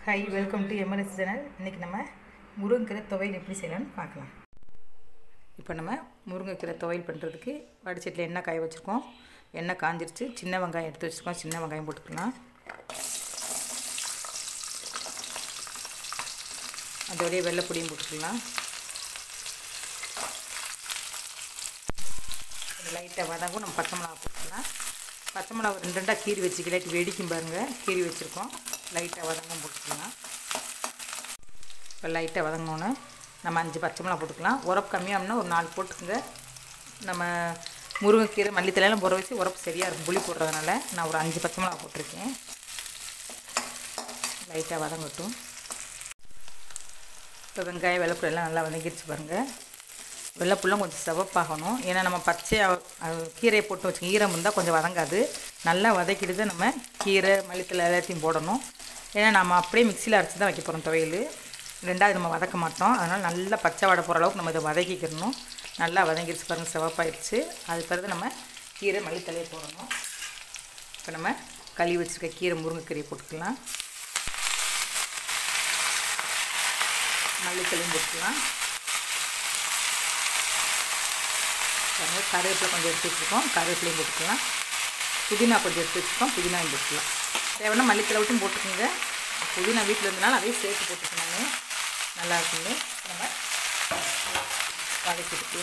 hi welcome to MLS channel இன்றைக்கி நம்ம முருங்கைக்கீரை துவையல் எப்படி செய்யலாம்னு பார்க்கலாம் இப்போ நம்ம முருங்கைக்கீரை துவையல் பண்ணுறதுக்கு வடிச்சட்டில் எண்ணெய் காய வச்சுருக்கோம் எண்ணெய் காஞ்சிருச்சு சின்ன வெங்காயம் எடுத்து வச்சுருக்கோம் சின்ன வெங்காயம் போட்டுக்கலாம் அதோடைய வெள்ளைப்பொடியும் போட்டுக்கலாம் லைட்டாக வதங்கும் நம்ம பச்சை மிளகா போட்டுக்கலாம் பச்சை மிளகா ரெண்டு ரெண்டாக கீரி வச்சுக்கலாட்டி வெடிக்கும் பாருங்கள் கீரி வச்சுருக்கோம் லைட்டாக வதங்கும் போட்டுக்கலாம் இப்போ லைட்டாக வதங்கினோன்னு நம்ம அஞ்சு பச்சை மிளகா போட்டுக்கலாம் உரப்பு கம்மியாகனா ஒரு நாலு போட்டுக்குங்க நம்ம முருங்கைக்கீரை மல்லித்தலையெல்லாம் போட வச்சு உரப்பு சரியாக இருக்கும் புளி போடுறதுனால நான் ஒரு அஞ்சு பச்சை மிளகா போட்டிருக்கேன் லைட்டாக வதங்கட்டும் இப்போ வெங்காயம் வெள்ளைப்பூடு எல்லாம் நல்லா வதங்கிடுச்சு பாருங்கள் வெள்ளைப்புல்லாம் கொஞ்சம் சிவப்பாகணும் ஏன்னா நம்ம பச்சையாக கீரையை போட்டு வச்சு ஈரம் இருந்தால் கொஞ்சம் வதங்காது நல்லா வதக்கிட்டு நம்ம கீரை மல்லித்தலை எல்லாத்தையும் போடணும் ஏன்னா நம்ம அப்படியே மிக்சியில் அரைச்சி தான் வைக்க போகிறோம் துவையல் ரெண்டாவது நம்ம வதக்க மாட்டோம் அதனால் நல்லா பச்சை வடை போகிற அளவுக்கு நம்ம இதை வதக்கிக்கிறணும் நல்லா வதங்கிடுச்சு பாருங்கள் சிவப்பாயிடுச்சு அது பிறகு நம்ம கீரை மல்லித்தலையை போடணும் இப்போ நம்ம கழுவி வச்சுருக்க கீரை முருங்கைக்கீரையை போட்டுக்கலாம் மல்லித்தலையும் போட்டுக்கலாம் பாருங்கள் கருவேப்பிலை கொஞ்சம் எடுத்து வச்சுருக்கோம் கருவேப்பிலையும் போட்டுக்கலாம் புதினா கொஞ்சம் எடுத்து வச்சுருக்கோம் புதினாயும் போட்டுக்கலாம் தேவைன்னா மல்லித்தலை விட்டும் போட்டுக்கோங்க புதினா வீட்டில் இருந்தனால அதையும் சேர்த்து போட்டுக்கணுங்க நல்லா இருக்குங்க நம்ம வதக்கிட்டு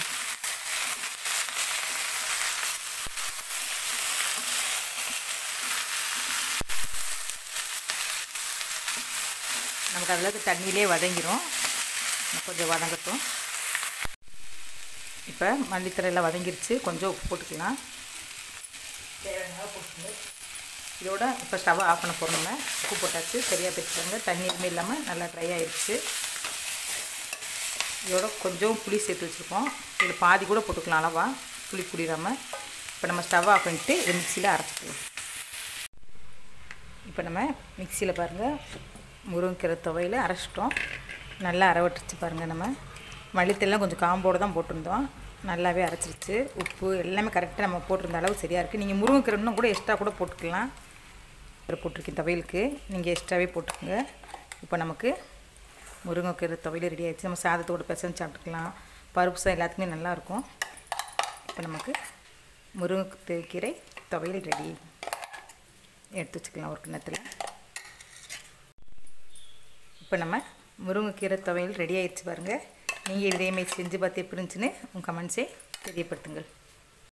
நமக்கு அதில் தண்ணியிலே வதங்கிடும் கொஞ்சம் வதங்கட்டும் இப்போ மல்லித்தரையில் வதங்கிருச்சு கொஞ்சம் உப்பு போட்டுக்கலாம் தேவையான போட்டுங்க இதோட இப்போ ஸ்டவ் ஆஃப் பண்ண போகிறோங்க உப்பு போட்டாச்சு சரியாக பிரிச்சுக்கோங்க தண்ணி எதுவுமே இல்லாமல் நல்லா ட்ரை ஆகிடுச்சு இதோட கொஞ்சம் புளி சேர்த்து வச்சுருக்கோம் இதில் பாதி கூட போட்டுக்கலாம் அளவா புளி புளிடாமல் இப்போ நம்ம ஸ்டவ் ஆஃப் பண்ணிட்டு இதை மிக்சியில் அரைச்சிக்கலாம் இப்போ நம்ம மிக்சியில் பாருங்கள் முருங்கைக்கீரை துவையில் அரைச்சிட்டோம் நல்லா அரைவட்டுருச்சு பாருங்கள் நம்ம மல்லித்தெல்லாம் கொஞ்சம் காம்போடு தான் போட்டிருந்தோம் நல்லாவே அரைச்சிருச்சு உப்பு எல்லாமே கரெக்டாக நம்ம போட்டிருந்த அளவு சரியாக இருக்குது நீங்கள் முருங்கைக்கீரை இன்னும் கூட எக்ஸ்ட்ரா கூட போட்டுக்கலாம் போட்டிருக்கேன் துவையலுக்கு நீங்கள் எக்ஸ்ட்ராவே போட்டுக்கோங்க இப்போ நமக்கு முருங்கைக்கீரை துவையல் ரெடி ஆகிடுச்சு நம்ம சாதத்தோடு பிசைஞ்சு சாப்பிட்டுக்கலாம் பருப்பு சாதம் எல்லாத்துக்குமே நல்லாயிருக்கும் இப்போ நமக்கு முருங்கைக்கீரை துவையல் ரெடி எடுத்து வச்சுக்கலாம் ஒரு கிண்ணத்தில் இப்போ நம்ம முருங்கைக்கீரை துவையல் ரெடி ஆகிடுச்சு பாருங்கள் நீங்கள் இதேமாரி செஞ்சு பார்த்து எப்படி இருந்துச்சுன்னு உங்கள் கமெண்ட்ஸை தெரியப்படுத்துங்கள்